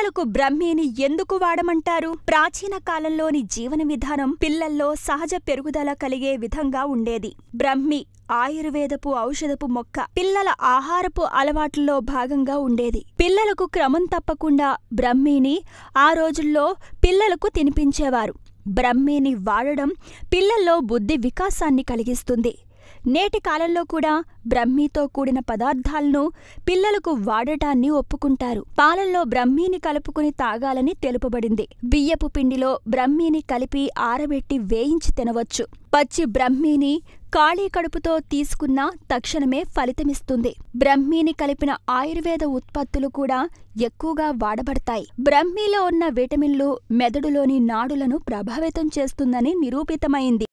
పిల్లలకు బ్రహ్మిని ఎందుకు వాడమంటారు ప్రాచీన కాలంలోని జీవన విధానం పిల్లల్లో సహజ పెరుగుదల కలిగే విధంగా ఉండేది బ్రహ్మి ఆయుర్వేదపు ఔషధపు మొక్క పిల్లల ఆహారపు అలవాట్లలో భాగంగా ఉండేది పిల్లలకు క్రమం తప్పకుండా బ్రహ్మిని ఆ రోజుల్లో పిల్లలకు తినిపించేవారు బ్రహ్మిని వాడడం పిల్లల్లో బుద్ధి వికాసాన్ని కలిగిస్తుంది నేటి కాలంలో కూడా బ్రహ్మీతో కూడిన పదార్థాలను పిల్లలకు వాడటాన్ని ఒప్పుకుంటారు పాలల్లో బ్రహ్మీని కలుపుకుని తాగాలని తెలుపబడింది బియ్యపు పిండిలో బ్రహ్మీని కలిపి ఆరబెట్టి వేయించి తినవచ్చు పచ్చి బ్రహ్మీని ఖాళీ కడుపుతో తీసుకున్న తక్షణమే ఫలితమిస్తుంది బ్రహ్మీని కలిపిన ఆయుర్వేద ఉత్పత్తులు కూడా ఎక్కువగా వాడబడతాయి బ్రహ్మీలో ఉన్న విటమిన్లు మెదడులోని నాడులను ప్రభావితం చేస్తుందని నిరూపితమైంది